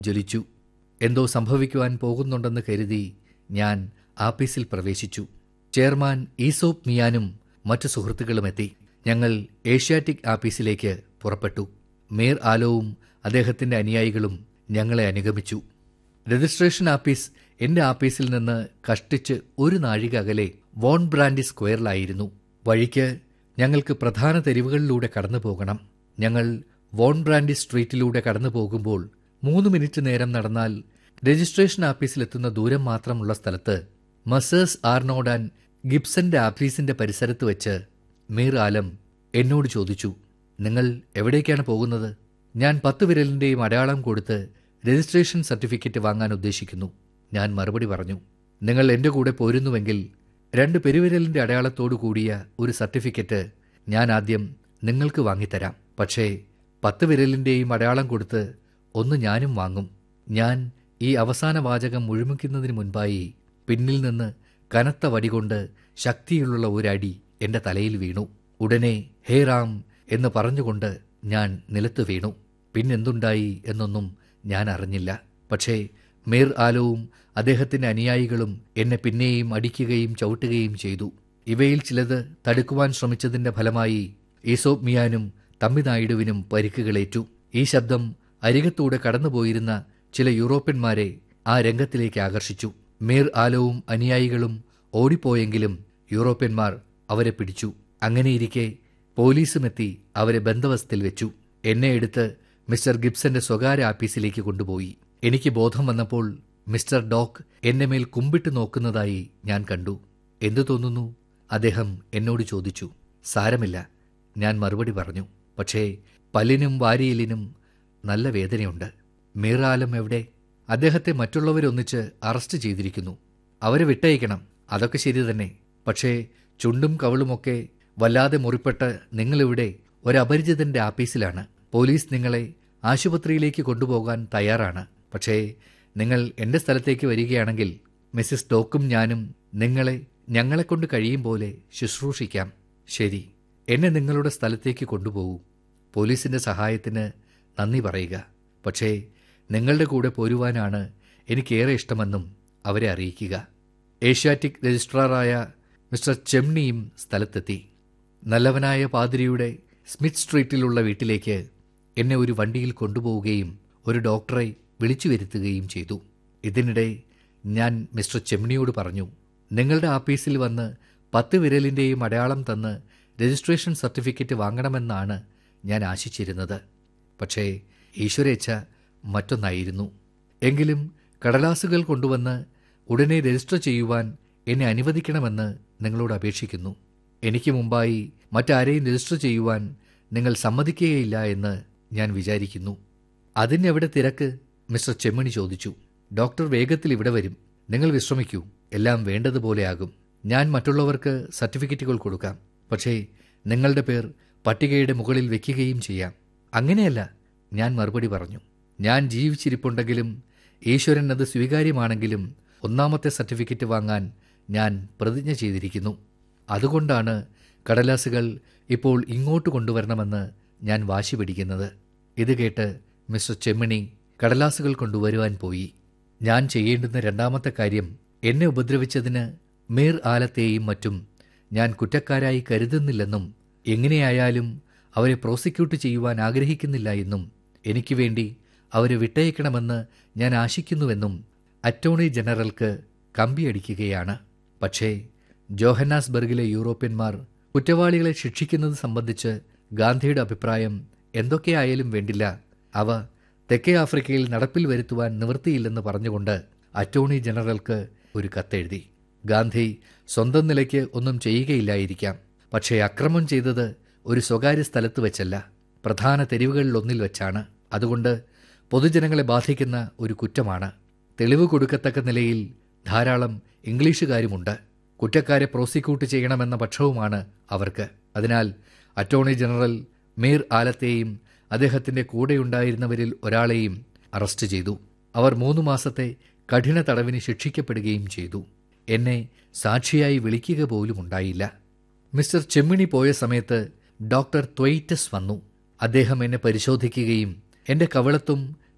ജ്വലിച്ചു എന്തോ സംഭവിക്കുവാൻ പോകുന്നുണ്ടെന്ന് കരുതി ഞാൻ ആപ്പീസിൽ പ്രവേശിച്ചു ചെയർമാൻ ഈസോപ്പ് മിയാനും മറ്റു സുഹൃത്തുക്കളും എത്തി ഞങ്ങൾ ഏഷ്യാറ്റിക് ആപ്പീസിലേക്ക് പുറപ്പെട്ടു മേർ ആലോവും അദ്ദേഹത്തിന്റെ അനുയായികളും ഞങ്ങളെ അനുഗമിച്ചു രജിസ്ട്രേഷൻ ആപ്പീസ് എന്റെ ആപ്പീസിൽ നിന്ന് കഷ്ടിച്ച് ഒരു നാഴിക അകലെ വോൺ ബ്രാൻഡി സ്ക്വയറിലായിരുന്നു വഴിക്ക് ഞങ്ങൾക്ക് പ്രധാന തെരുവുകളിലൂടെ കടന്നു പോകണം ഞങ്ങൾ വോൺ ബ്രാൻഡി സ്ട്രീറ്റിലൂടെ കടന്നു പോകുമ്പോൾ മൂന്ന് മിനിറ്റ് നേരം നടന്നാൽ രജിസ്ട്രേഷൻ ആപ്പീസിലെത്തുന്ന ദൂരം മാത്രമുള്ള സ്ഥലത്ത് മസേഴ്സ് ആർനോഡ് ആൻഡ് ഗിബ്സന്റെ ആഫീസിന്റെ പരിസരത്ത് വെച്ച് മീർ ആലം എന്നോട് ചോദിച്ചു നിങ്ങൾ എവിടേക്കാണ് പോകുന്നത് ഞാൻ പത്ത് വിരലിന്റെയും അടയാളം കൊടുത്ത് രജിസ്ട്രേഷൻ സർട്ടിഫിക്കറ്റ് വാങ്ങാൻ ഉദ്ദേശിക്കുന്നു ഞാൻ മറുപടി പറഞ്ഞു നിങ്ങൾ എന്റെ കൂടെ പോരുന്നുവെങ്കിൽ രണ്ട് പെരുവിരലിന്റെ അടയാളത്തോടു കൂടിയ ഒരു സർട്ടിഫിക്കറ്റ് ഞാൻ ആദ്യം നിങ്ങൾക്ക് വാങ്ങിത്തരാം പക്ഷേ പത്ത് വിരലിന്റെയും അടയാളം കൊടുത്ത് ഒന്ന് ഞാനും വാങ്ങും ഞാൻ ഈ അവസാന വാചകം മുഴുമിക്കുന്നതിന് മുൻപായി പിന്നിൽ നിന്ന് കനത്ത വടികൊണ്ട് ശക്തിയുള്ള ഒരടി എന്റെ തലയിൽ വീണു ഉടനെ ഹേ റാം എന്ന് പറഞ്ഞുകൊണ്ട് ഞാൻ നിലത്ത് വീണു പിന്നെന്തുണ്ടായി എന്നൊന്നും ഞാൻ അറിഞ്ഞില്ല പക്ഷേ മീർ ആലോവും അദ്ദേഹത്തിന്റെ അനുയായികളും എന്നെ പിന്നെയും അടിക്കുകയും ചവിട്ടുകയും ചെയ്തു ഇവയിൽ ചിലത് തടുക്കുവാൻ ശ്രമിച്ചതിന്റെ ഫലമായി ഈസോപ്പ് മിയാനും തമ്മിനായിഡുവിനും പരിക്കുകളേറ്റു ഈ ശബ്ദം അരികത്തൂടെ കടന്നുപോയിരുന്ന ചില യൂറോപ്യന്മാരെ ആ രംഗത്തിലേക്ക് ആകർഷിച്ചു മീർ ആലോവും അനുയായികളും ഓടിപ്പോയെങ്കിലും യൂറോപ്യന്മാർ അവരെ പിടിച്ചു അങ്ങനെയിരിക്കെ പോലീസുമെത്തി അവരെ ബന്ധവസ്ഥയിൽ വെച്ചു എന്നെ എടുത്ത് മിസ്റ്റർ ഗിബ്സന്റെ സ്വകാര്യ ആഫീസിലേക്ക് കൊണ്ടുപോയി എനിക്ക് ബോധം വന്നപ്പോൾ മിസ്റ്റർ ഡോക്ക് എന്റെ മേൽ കുമ്പിട്ട് നോക്കുന്നതായി ഞാൻ കണ്ടു എന്തു തോന്നുന്നു അദ്ദേഹം എന്നോട് ചോദിച്ചു സാരമില്ല ഞാൻ മറുപടി പറഞ്ഞു പക്ഷേ പല്ലിനും വാരിയലിനും നല്ല വേദനയുണ്ട് മീറാലം എവിടെ അദ്ദേഹത്തെ മറ്റുള്ളവരൊന്നിച്ച് അറസ്റ്റ് ചെയ്തിരിക്കുന്നു അവരെ വിട്ടയക്കണം അതൊക്കെ ശരി തന്നെ പക്ഷേ ചുണ്ടും കവിളുമൊക്കെ വല്ലാതെ മുറിപ്പെട്ട് നിങ്ങളിവിടെ ഒരപരിചിതന്റെ ആപ്പീസിലാണ് പോലീസ് നിങ്ങളെ ആശുപത്രിയിലേക്ക് കൊണ്ടുപോകാൻ തയ്യാറാണ് പക്ഷേ നിങ്ങൾ എന്റെ സ്ഥലത്തേക്ക് വരികയാണെങ്കിൽ മിസ്സിസ് ഡോക്കും ഞാനും നിങ്ങളെ ഞങ്ങളെക്കൊണ്ട് കഴിയും പോലെ ശുശ്രൂഷിക്കാം ശരി എന്നെ നിങ്ങളുടെ സ്ഥലത്തേക്ക് കൊണ്ടുപോകൂ പോലീസിന്റെ സഹായത്തിന് നന്ദി പറയുക പക്ഷേ നിങ്ങളുടെ കൂടെ പോരുവാനാണ് എനിക്കേറെ ഇഷ്ടമെന്നും അവരെ അറിയിക്കുക ഏഷ്യാറ്റിക് രജിസ്ട്രാറായ മിസ്റ്റർ ചെമ്നിയും സ്ഥലത്തെത്തി നല്ലവനായ പാതിരിയുടെ സ്മിത്ത് സ്ട്രീറ്റിലുള്ള വീട്ടിലേക്ക് എന്നെ ഒരു വണ്ടിയിൽ കൊണ്ടുപോവുകയും ഒരു ഡോക്ടറെ വിളിച്ചു വരുത്തുകയും ചെയ്തു ഇതിനിടെ ഞാൻ മിസ്റ്റർ ചെമ്നിയോട് പറഞ്ഞു നിങ്ങളുടെ ആപ്പീസിൽ വന്ന് പത്ത് വിരലിൻ്റെയും അടയാളം തന്ന് രജിസ്ട്രേഷൻ സർട്ടിഫിക്കറ്റ് വാങ്ങണമെന്നാണ് ഞാൻ ആശിച്ചിരുന്നത് പക്ഷേ ഈശ്വരേച്ഛ മറ്റൊന്നായിരുന്നു എങ്കിലും കടലാസുകൾ കൊണ്ടുവന്ന് ഉടനെ രജിസ്റ്റർ ചെയ്യുവാൻ എന്നെ അനുവദിക്കണമെന്ന് നിങ്ങളോട് അപേക്ഷിക്കുന്നു എനിക്ക് മുമ്പായി മറ്റാരെയും രജിസ്റ്റർ ചെയ്യുവാൻ നിങ്ങൾ സമ്മതിക്കുകയില്ല എന്ന് ഞാൻ വിചാരിക്കുന്നു അതിനെവിടെ തിരക്ക് മിസ്റ്റർ ചെമ്മണി ചോദിച്ചു ഡോക്ടർ വേഗത്തിൽ ഇവിടെ വരും നിങ്ങൾ വിശ്രമിക്കൂ എല്ലാം വേണ്ടതുപോലെയാകും ഞാൻ മറ്റുള്ളവർക്ക് സർട്ടിഫിക്കറ്റുകൾ കൊടുക്കാം പക്ഷേ നിങ്ങളുടെ പേർ പട്ടികയുടെ മുകളിൽ വെക്കുകയും ചെയ്യാം അങ്ങനെയല്ല ഞാൻ മറുപടി പറഞ്ഞു ഞാൻ ജീവിച്ചിരിപ്പുണ്ടെങ്കിലും ഈശ്വരൻ അത് സ്വീകാര്യമാണെങ്കിലും ഒന്നാമത്തെ സർട്ടിഫിക്കറ്റ് വാങ്ങാൻ ഞാൻ പ്രതിജ്ഞ ചെയ്തിരിക്കുന്നു അതുകൊണ്ടാണ് കടലാസുകൾ ഇപ്പോൾ ഇങ്ങോട്ട് കൊണ്ടുവരണമെന്ന് ഞാൻ വാശി പിടിക്കുന്നത് ഇത് കേട്ട് മിസ്റ്റർ ചെമ്മണി കടലാസുകൾ കൊണ്ടുവരുവാൻ പോയി ഞാൻ ചെയ്യേണ്ടുന്ന രണ്ടാമത്തെ കാര്യം എന്നെ ഉപദ്രവിച്ചതിന് മീർ ആലത്തെയും മറ്റും ഞാൻ കുറ്റക്കാരായി കരുതുന്നില്ലെന്നും എങ്ങനെയായാലും അവരെ പ്രോസിക്യൂട്ട് ചെയ്യുവാൻ ആഗ്രഹിക്കുന്നില്ല എന്നും എനിക്ക് വേണ്ടി അവരെ വിട്ടയക്കണമെന്ന് ഞാൻ ആശിക്കുന്നുവെന്നും അറ്റോർണി ജനറൽക്ക് കമ്പിയടിക്കുകയാണ് പക്ഷേ ജോഹന്നാസ്ബർഗിലെ യൂറോപ്യന്മാർ കുറ്റവാളികളെ ശിക്ഷിക്കുന്നത് സംബന്ധിച്ച് ഗാന്ധിയുടെ അഭിപ്രായം എന്തൊക്കെയായാലും വേണ്ടില്ല അവ തെക്കേ ആഫ്രിക്കയിൽ നടപ്പിൽ വരുത്തുവാൻ നിവൃത്തിയില്ലെന്ന് പറഞ്ഞുകൊണ്ട് അറ്റോർണി ജനറൽക്ക് ഒരു കത്തെഴുതി ഗാന്ധി സ്വന്തം നിലയ്ക്ക് ഒന്നും ചെയ്യുകയില്ലായിരിക്കാം പക്ഷേ അക്രമം ചെയ്തത് ഒരു സ്വകാര്യ സ്ഥലത്ത് വെച്ചല്ല പ്രധാന തെരുവുകളിലൊന്നിൽ വെച്ചാണ് അതുകൊണ്ട് പൊതുജനങ്ങളെ ബാധിക്കുന്ന ഒരു കുറ്റമാണ് തെളിവ് കൊടുക്കത്തക്ക നിലയിൽ ധാരാളം ഇംഗ്ലീഷുകാരുമുണ്ട് കുറ്റക്കാരെ പ്രോസിക്യൂട്ട് ചെയ്യണമെന്ന പക്ഷവുമാണ് അവർക്ക് അതിനാൽ അറ്റോർണി ജനറൽ മീർ ആലത്തെയും അദ്ദേഹത്തിന്റെ കൂടെയുണ്ടായിരുന്നവരിൽ ഒരാളെയും അറസ്റ്റ് ചെയ്തു അവർ മൂന്ന് മാസത്തെ കഠിന തടവിന് ശിക്ഷിക്കപ്പെടുകയും ചെയ്തു എന്നെ സാക്ഷിയായി വിളിക്കുക പോലും ഉണ്ടായില്ല മിസ്റ്റർ ചെമ്മിണി പോയ സമയത്ത് ഡോക്ടർ ത്വൈറ്റസ് വന്നു അദ്ദേഹം എന്നെ പരിശോധിക്കുകയും എന്റെ കവളത്തും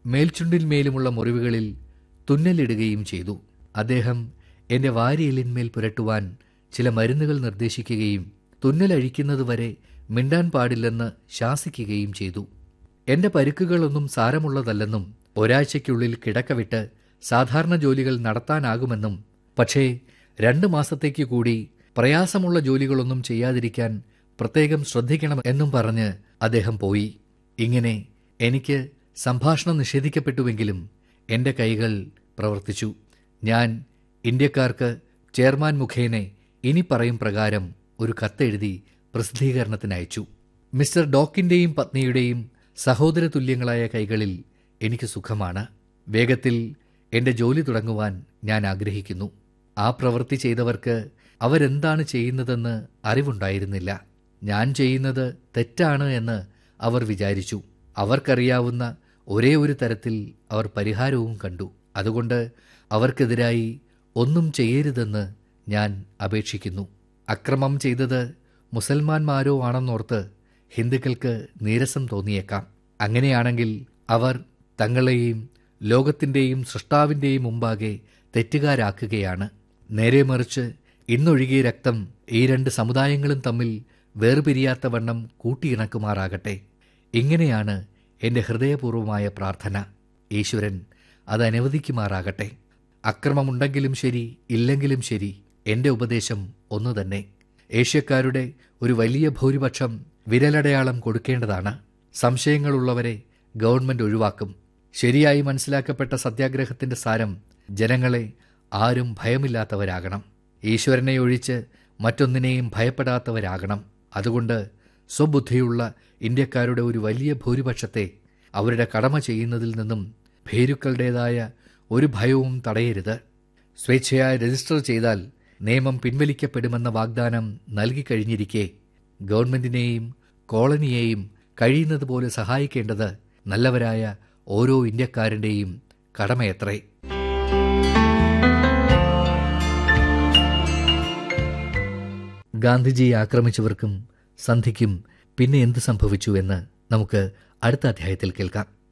മേൽചുണ്ടിന്മേലുമുള്ള മുറിവുകളിൽ തുന്നലിടുകയും ചെയ്തു അദ്ദേഹം എന്റെ വാരിയലിന്മേൽ പുരട്ടുവാൻ ചില മരുന്നുകൾ നിർദ്ദേശിക്കുകയും തുന്നലഴിക്കുന്നതുവരെ മിണ്ടാൻ പാടില്ലെന്ന് ശാസിക്കുകയും ചെയ്തു എന്റെ പരുക്കുകളൊന്നും സാരമുള്ളതല്ലെന്നും ഒരാഴ്ചയ്ക്കുള്ളിൽ കിടക്കവിട്ട് സാധാരണ ജോലികൾ നടത്താനാകുമെന്നും പക്ഷേ രണ്ട് മാസത്തേക്ക് കൂടി പ്രയാസമുള്ള ജോലികളൊന്നും ചെയ്യാതിരിക്കാൻ പ്രത്യേകം ശ്രദ്ധിക്കണം എന്നും പറഞ്ഞ് അദ്ദേഹം പോയി ഇങ്ങനെ എനിക്ക് സംഭാഷണം നിഷേധിക്കപ്പെട്ടുവെങ്കിലും എന്റെ കൈകൾ പ്രവർത്തിച്ചു ഞാൻ ഇന്ത്യക്കാർക്ക് ചെയർമാൻ മുഖേന ഇനി പറയും പ്രകാരം ഒരു കത്തെഴുതി പ്രസിദ്ധീകരണത്തിനയച്ചു മിസ്റ്റർ ഡോക്കിന്റെയും പത്നിയുടെയും സഹോദര തുല്യങ്ങളായ കൈകളിൽ എനിക്ക് സുഖമാണ് വേഗത്തിൽ എന്റെ ജോലി തുടങ്ങുവാൻ ഞാൻ ആഗ്രഹിക്കുന്നു ആ പ്രവൃത്തി ചെയ്തവർക്ക് അവരെന്താണ് ചെയ്യുന്നതെന്ന് അറിവുണ്ടായിരുന്നില്ല ഞാൻ ചെയ്യുന്നത് തെറ്റാണ് എന്ന് അവർ വിചാരിച്ചു അവർക്കറിയാവുന്ന ഒരേ ഒരു തരത്തിൽ അവർ പരിഹാരവും കണ്ടു അതുകൊണ്ട് അവർക്കെതിരായി ഒന്നും ചെയ്യരുതെന്ന് ഞാൻ അപേക്ഷിക്കുന്നു അക്രമം ചെയ്തത് മുസൽമാന്മാരോ ആണെന്നോർത്ത് ഹിന്ദുക്കൾക്ക് നീരസം തോന്നിയേക്കാം അങ്ങനെയാണെങ്കിൽ അവർ തങ്ങളെയും ലോകത്തിന്റെയും സൃഷ്ടാവിന്റെയും മുമ്പാകെ തെറ്റുകാരാക്കുകയാണ് നേരെ മറിച്ച് ഇന്നൊഴുകിയ രക്തം ഈ രണ്ട് സമുദായങ്ങളും തമ്മിൽ വേർപിരിയാത്ത വണ്ണം കൂട്ടിയിണക്കുമാറാകട്ടെ ഇങ്ങനെയാണ് എന്റെ ഹൃദയപൂർവമായ പ്രാർത്ഥന ഈശ്വരൻ അത് അനുവദിക്കുമാറാകട്ടെ അക്രമമുണ്ടെങ്കിലും ശരി ഇല്ലെങ്കിലും ശരി എന്റെ ഉപദേശം ഒന്നു തന്നെ ഏഷ്യക്കാരുടെ ഒരു വലിയ ഭൂരിപക്ഷം വിരലടയാളം കൊടുക്കേണ്ടതാണ് സംശയങ്ങളുള്ളവരെ ഗവൺമെന്റ് ഒഴിവാക്കും ശരിയായി മനസ്സിലാക്കപ്പെട്ട സത്യാഗ്രഹത്തിന്റെ സാരം ജനങ്ങളെ ആരും ഭയമില്ലാത്തവരാകണം ഈശ്വരനെ ഒഴിച്ച് മറ്റൊന്നിനെയും ഭയപ്പെടാത്തവരാകണം അതുകൊണ്ട് സ്വബുദ്ധിയുള്ള ഇന്ത്യക്കാരുടെ ഒരു വലിയ ഭൂരിപക്ഷത്തെ അവരുടെ കടമ ചെയ്യുന്നതിൽ നിന്നും ഭേരുക്കളുടേതായ ഒരു ഭയവും തടയരുത് സ്വേച്ഛയായി രജിസ്റ്റർ ചെയ്താൽ നിയമം പിൻവലിക്കപ്പെടുമെന്ന വാഗ്ദാനം നൽകിക്കഴിഞ്ഞിരിക്കെ ഗവൺമെന്റിനെയും കോളനിയെയും കഴിയുന്നതുപോലെ സഹായിക്കേണ്ടത് നല്ലവരായ ഓരോ ഇന്ത്യക്കാരന്റെയും കടമയത്രേ ഗാന്ധിജിയെ ആക്രമിച്ചവർക്കും സന്ധിക്കും പിന്നെ എന്ത് സംഭവിച്ചു എന്ന് നമുക്ക് അടുത്ത അധ്യായത്തിൽ കേൾക്കാം